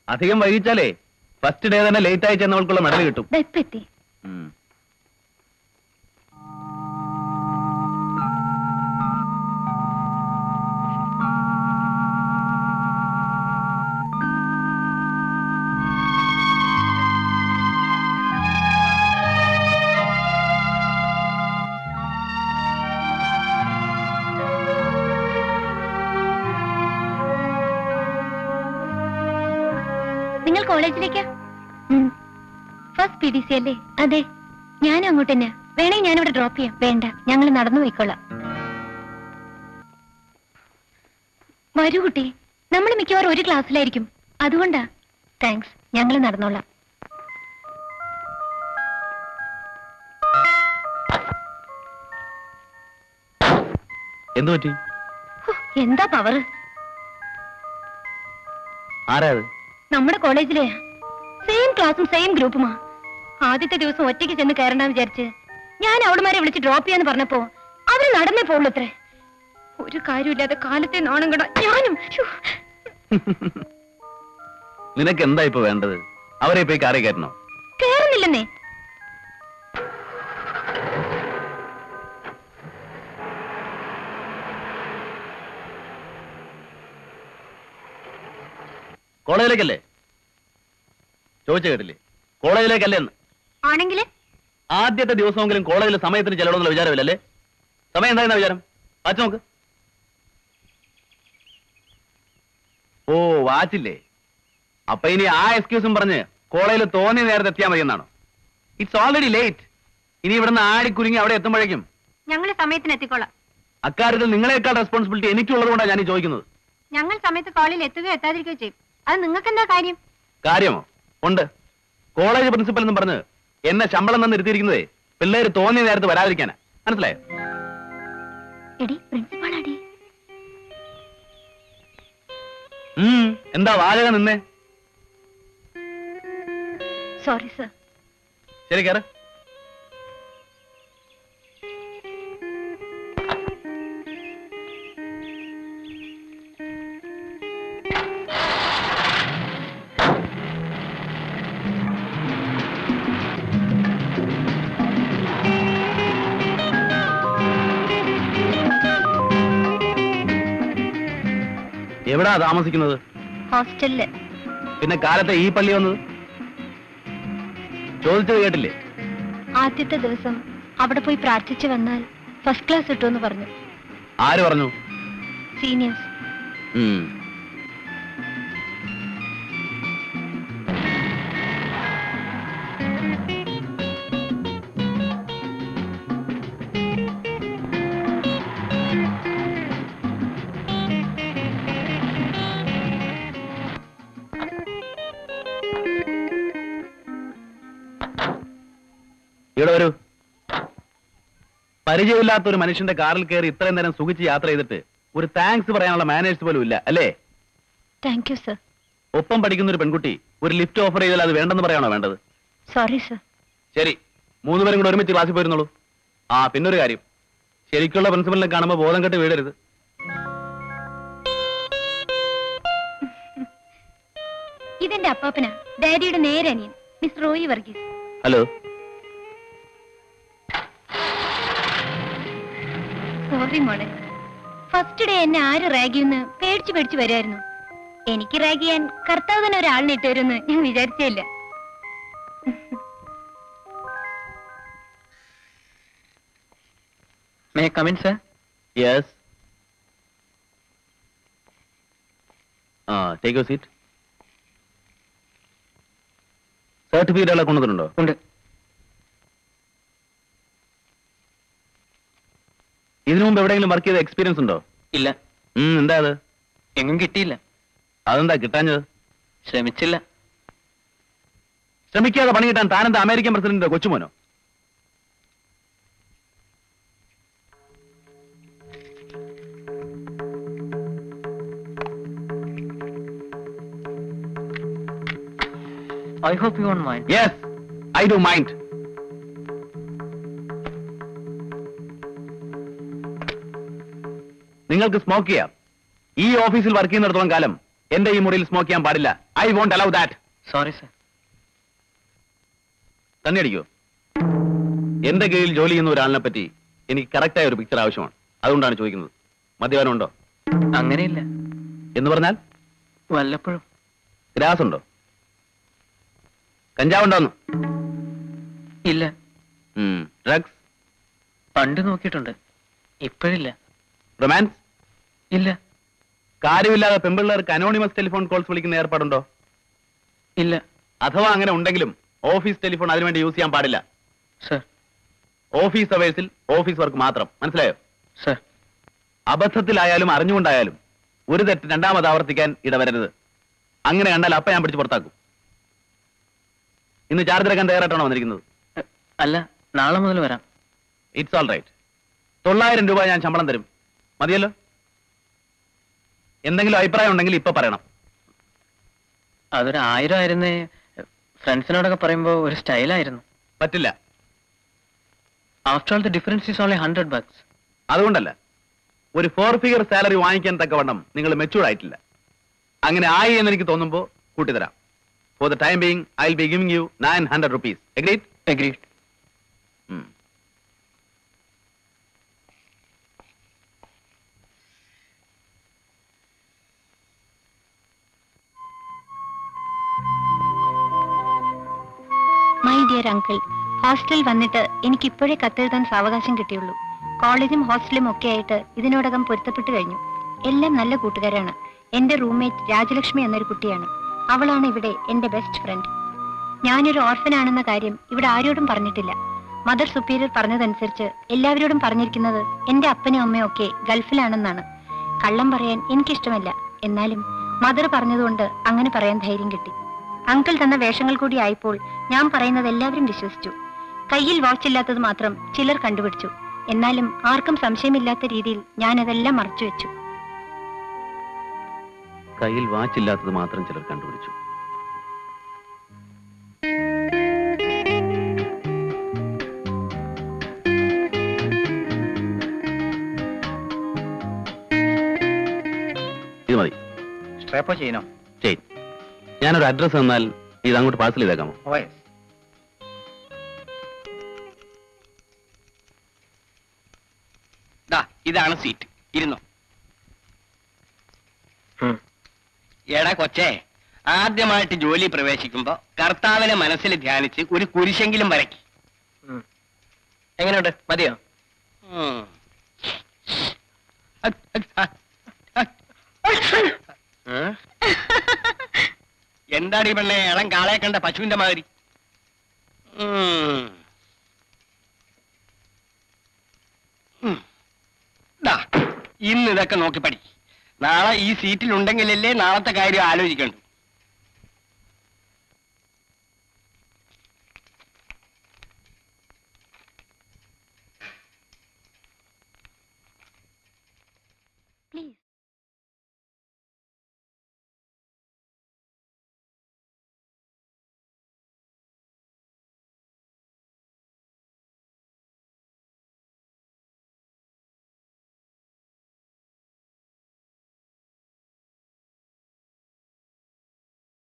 അധികം വൈകിച്ചാലേ first day തന്നെ ലേറ്റ് ആയി ചെന്നവൾക്കുള്ള മെഡൽ കിട്ടും ദാ ഇപ്പൊ എത്തി ഉം. നിങ്ങൾ കോളേജിലേക്കാ ഫസ്റ്റ് പി ഡി സി അല്ലേ അതെ ഞാനും അങ്ങോട്ട് തന്നെ വേണമെങ്കിൽ ഞാനിവിടെ ഡ്രോപ്പ് ചെയ്യാം വേണ്ട ഞങ്ങൾ നടന്നു പോയിക്കൊള്ളാം വരൂ കുട്ടി നമ്മൾ മിക്കവാറും ഒരു ക്ലാസ്സിലായിരിക്കും അതുകൊണ്ടാ താങ്ക്സ് ഞങ്ങൾ നടന്നോളാം എന്തു പറ്റി ഹോ, എന്താ പവർ ആരാ അത് നമ്മുടെ കോളേജിലെ സെയിം ക്ലാസ്സും സെയിം ഗ്രൂപ്പുമാ ആദ്യത്തെ ദിവസം ഒറ്റയ്ക്ക് ചെന്ന് കയറണ്ടെന്ന് വിചാരിച്ച് ഞാൻ അവളുമാരെ വിളിച്ച് ഡ്രോപ്പ് ചെയ്യാന്ന് പറഞ്ഞപ്പോ അവര് നടന്നേ പോകുള്ളൂ അത്രേ ഒരു കാര്യമില്ലാതെ കാലത്തെ നാണം കട ഞാനും ശ്ശോ. നിനക്ക് എന്താ ഇപ്പൊ വേണ്ടത് അവരെ പോയി കാറി കയറ്റണോ കേറുന്നില്ലെന്നേ കോളേജിലേക്കല്ലേ ചോദിച്ചു കേട്ടില്ലേ കോളേജിലേക്കല്ലേ എന്ന് ആണെങ്കില് ആദ്യത്തെ ദിവസമെങ്കിലും കോളേജിൽ സമയത്തിന് ചെല്ലണമെന്നുള്ള വിചാരമില്ലല്ലേ സമയം എന്തായിരുന്ന വിചാരം വാച്ച് നോക്ക് ഓ വാച്ചില്ലേ അപ്പൊ ഇനി ആ എക്സ്ക്യൂസും പറഞ്ഞ് കോളേജിൽ തോന്നിയ നേരത്തെ എത്തിയാൽ മതി എന്നാണോ ഇറ്റ്സ് ഓൾറെഡി ലേറ്റ് ഇനി ഇവിടുന്ന് ആടിക്കുരുങ്ങി അവിടെ എത്തുമ്പോഴേക്കും ഞങ്ങൾ സമയത്തിന് എത്തിക്കോളാം അക്കാര്യത്തിൽ നിങ്ങളെക്കാൾ റെസ്പോൺസിബിലിറ്റി എനിക്കുള്ളത് കൊണ്ടാണ് ഞാൻ ഈ ചോദിക്കുന്നത് ഞങ്ങൾ സമയത്ത് കോളേജിൽ എത്തുകയോ എത്താതിരിക്കുകയോ ചെയ്യും അത് നിങ്ങൾക്ക് എന്താ കാര്യം കാര്യമോ ഉണ്ട് കോളേജ് പ്രിൻസിപ്പൽ എന്നും പറഞ്ഞ് എന്നെ ശമ്പളം തന്ന് ഇരുത്തിയിരിക്കുന്നതേ പിള്ളേര് തോന്നിയ നേരത്ത് വരാതിരിക്കാനാ മനസ്സിലായോ എടി പ്രിൻസിപ്പാൾ അടി ഉം, എന്താ വാചകം നിന്നേ സോറി സർ ശരി കയറ് എവിടാ താമസിക്കുന്നത് ഹോസ്റ്റലില് പിന്നെ കാലത്തെ ഈ പള്ളി വന്നത് ചോദിച്ചത് കേട്ടില്ലേ ആദ്യത്തെ ദിവസം അവിടെ പോയി പ്രാർത്ഥിച്ചു വന്നാൽ ഫസ്റ്റ് ക്ലാസ് കിട്ടുമെന്ന് പറഞ്ഞു ആര് പറഞ്ഞു സീനിയേഴ്സ് ഉം. ഇവിടെ വരൂ പരിചയമില്ലാത്ത ഒരു മനുഷ്യന്റെ കാറിൽ കയറി ഇത്രയും നേരം സുഖിച്ച് യാത്ര ചെയ്തിട്ട് ഒരു താങ്ക്സ് പറയാനുള്ള മാനേഴ്സ് പോലും ഇല്ല അല്ലേ താങ്ക് യു സർ ഒപ്പം പഠിക്കുന്ന ഒരു പെൺകുട്ടി ഒരു ലിഫ്റ്റ് ഓഫർ ചെയ്താൽ അത് വേണ്ടെന്ന് പറയാണോ വേണ്ടത് സോറി സർ ശരി മൂന്നുപേരും കൂടെ ഒരുമിച്ച് ക്ലാസ്സിൽ പോയിരുന്നുള്ളൂ ആ പിന്നൊരു കാര്യം ശരിക്കുള്ള പ്രിൻസിപ്പലിനെ കാണുമ്പോൾ ബോധം കെട്ട് വീഴരുത് ഇതെന്റെ അപ്പാപ്പനാ ഡാഡിയുടെ നേരെ അനിയൻ miss Roy Varghese hello sorry മോളെ ഫസ്റ്റ് ഡേ എന്നെ ആര് റാഗിയെന്ന് പേടിച്ചു പേടിച്ചു വരുമായിരുന്നു എനിക്ക് റാഗ് ചെയ്യാൻ കർത്താവ് തന്നെ ഒരാളിനെ ഇട്ടുവരുമെന്ന് ഞാൻ വിചാരിച്ചേയില്ല മേ കമിൻ സർ യെസ് ആ ടേക്ക് യു സീറ്റ് സർട്ടിഫിക്കറ്റ് എല്ലാം കൊണ്ടുവന്നിട്ടുണ്ടോ ഉണ്ട് ഇതിനു മുമ്പ് എവിടെയെങ്കിലും വർക്ക് ചെയ്ത എക്സ്പീരിയൻസ് ഉണ്ടോ ഇല്ല ഉം, എന്താ അത് എങ്ങും കിട്ടിയില്ല അതെന്താ കിട്ടാഞ്ഞത് ശ്രമിച്ചില്ല ശ്രമിക്കാതെ പണി കിട്ടാൻ താനെന്താ അമേരിക്കൻ പ്രസിഡന്റിന്റെ കൊച്ചുമോനോ I hope you won't mind yes I do mind നിങ്ങൾക്ക് സ്മോക്ക് ചെയ്യാം ഈ ഓഫീസിൽ വർക്ക് ചെയ്യുന്നിടത്തോളം കാലം എന്റെ ഈ മുറിയിൽ സ്മോക്ക് ചെയ്യാൻ പാടില്ല I won't allow that sorry sir തന്നെ അടിക്കോ എന്റെ കീഴിൽ ജോലി ചെയ്യുന്ന ഒരാളിനെ പറ്റി എനിക്ക് കറക്റ്റായ ഒരു പിക്ചർ ആവശ്യമാണ് അതുകൊണ്ടാണ് ചോദിക്കുന്നത് മദ്യപാനം ഉണ്ടോ അങ്ങനെയില്ല എന്ന് പറഞ്ഞാൽ വല്ലപ്പോഴും ഗ്രാസ് ഉണ്ടോ കഞ്ചാവുണ്ടോന്ന് ഇല്ല ഡ്രഗ്സ് പണ്ട് നോക്കിയിട്ടുണ്ട് ഇപ്പോഴില്ല റൊമാൻസ് ഇല്ല കാര്യമില്ലാതെ പെമ്പിള്ളേർക്ക് അനോണിമസ് ടെലിഫോൺ കോൾസ് വിളിക്കുന്ന ഏർപ്പാടുണ്ടോ ഇല്ല അഥവാ അങ്ങനെ ഉണ്ടെങ്കിലും ഓഫീസ് ടെലിഫോൺ അതിനുവേണ്ടി യൂസ് ചെയ്യാൻ പാടില്ല സർ ഓഫീസ് അവേഴ്സിൽ ഓഫീസ് വർക്ക് മാത്രം മനസ്സിലായോ സർ അബദ്ധത്തിലായാലും അറിഞ്ഞുകൊണ്ടായാലും ഒരു തെറ്റ് രണ്ടാമത് ആവർത്തിക്കാൻ ഇടവരരുത് അങ്ങനെ കണ്ടാൽ അപ്പ ഞാൻ പിടിച്ച് പുറത്താക്കും ഇന്ന് ചാർജ് എടുക്കാൻ തയ്യാറായിട്ടാണോ വന്നിരിക്കുന്നത് അല്ല നാളെ മുതൽ വരാം ഇറ്റ്സ് ഓൾ റൈറ്റ് തൊള്ളായിരം രൂപ ഞാൻ ശമ്പളം തരും മതിയല്ലോ എന്തെങ്കിലും അഭിപ്രായം ഉണ്ടെങ്കിൽ ഇപ്പൊ പറയണം അതൊരു ആയിരം ആയിരുന്നേ ഫ്രണ്ട്സിനോടൊക്കെ പറയുമ്പോൾ ഒരു സ്റ്റൈലായിരുന്നു പറ്റില്ല after all the difference is only hundred bucks അതുകൊണ്ടല്ല ഒരു ഫോർ ഫിഗർ സാലറി വാങ്ങിക്കാൻ തക്കവണ്ണം നിങ്ങൾ മെച്ചൂർഡ് ആയിട്ടില്ല അങ്ങനെ ആയി എന്ന് എനിക്ക് തോന്നുമ്പോൾ കൂട്ടിത്തരാം for the time being I will be giving you nine hundred rupees agreed agreed my dear uncle ഹോസ്റ്റലിൽ വന്നിട്ട് എനിക്ക് ഇപ്പോഴേ കത്തെഴുതാൻ സാവകാശം കിട്ടിയുള്ളൂ കോളേജും ഹോസ്റ്റലും ഒക്കെ ആയിട്ട് ഇതിനോടകം പൊരുത്തപ്പെട്ടു കഴിഞ്ഞു എല്ലാം നല്ല കൂട്ടുകാരാണ് എന്റെ റൂംമേറ്റ് രാജലക്ഷ്മി എന്നൊരു കുട്ടിയാണ് അവളാണ് ഇവിടെ എന്റെ ബെസ്റ്റ് ഫ്രണ്ട് ഞാനൊരു ഓർഫനാണെന്ന കാര്യം ഇവിടെ ആരോടും പറഞ്ഞിട്ടില്ല മദർ സുപ്പീരിയർ പറഞ്ഞതനുസരിച്ച് എല്ലാവരോടും പറഞ്ഞിരിക്കുന്നത് എന്റെ അപ്പനും അമ്മയും ഒക്കെ ഗൾഫിലാണെന്നാണ് കള്ളം പറയാൻ എനിക്കിഷ്ടമല്ല എന്നാലും മദർ പറഞ്ഞതുകൊണ്ട് അങ്ങനെ പറയാൻ ധൈര്യം കിട്ടി അങ്കിൾ തന്ന വേഷങ്ങൾ കൂടി ആയപ്പോൾ ഞാൻ പറയുന്നത് എല്ലാവരും വിശ്വസിച്ചു കയ്യിൽ വാച്ച് ഇല്ലാത്തത് മാത്രം ചിലർ കണ്ടുപിടിച്ചു എന്നാലും ആർക്കും സംശയമില്ലാത്ത രീതിയിൽ ഞാൻ അതെല്ലാം മറച്ചു വെച്ചു കയ്യിൽ വാച്ചില്ലാത്തത് മാത്രം ചിലർ കണ്ടുപിടിച്ചു ഇത് മതി സ്ട്രേപ്പോ ചെയ്യണോ ചെയ് ഞാനൊരു അഡ്രസ് തന്നാൽ ഇത് അങ്ങോട്ട് പാഴ്സൽ ചെയ്തേക്കാമോ ഓയ് ദാ ഇതാണ് സീറ്റ് ഇരുന്നോ എടാ കൊച്ചേ ആദ്യമായിട്ട് ജോലി പ്രവേശിക്കുമ്പോ കർത്താവിനെ മനസ്സിൽ ധ്യാനിച്ച് ഒരു കുരിശെങ്കിലും വരയ്ക്ക് എങ്ങനെയുണ്ട് മതിയോ ഉം. ഉം. എന്താടി പെണ്ണെ ഇളം കാളയെ കണ്ട പശുവിന്റെ മാതിരി ഉം. ഉം. ദാ, ഇന്ന് ഇതൊക്കെ നോക്കി പഠി നാളെ ഈ സീറ്റിൽ ഉണ്ടെങ്കിലല്ലേ നാളത്തെ കാര്യം ആലോചിക്കണ്ടു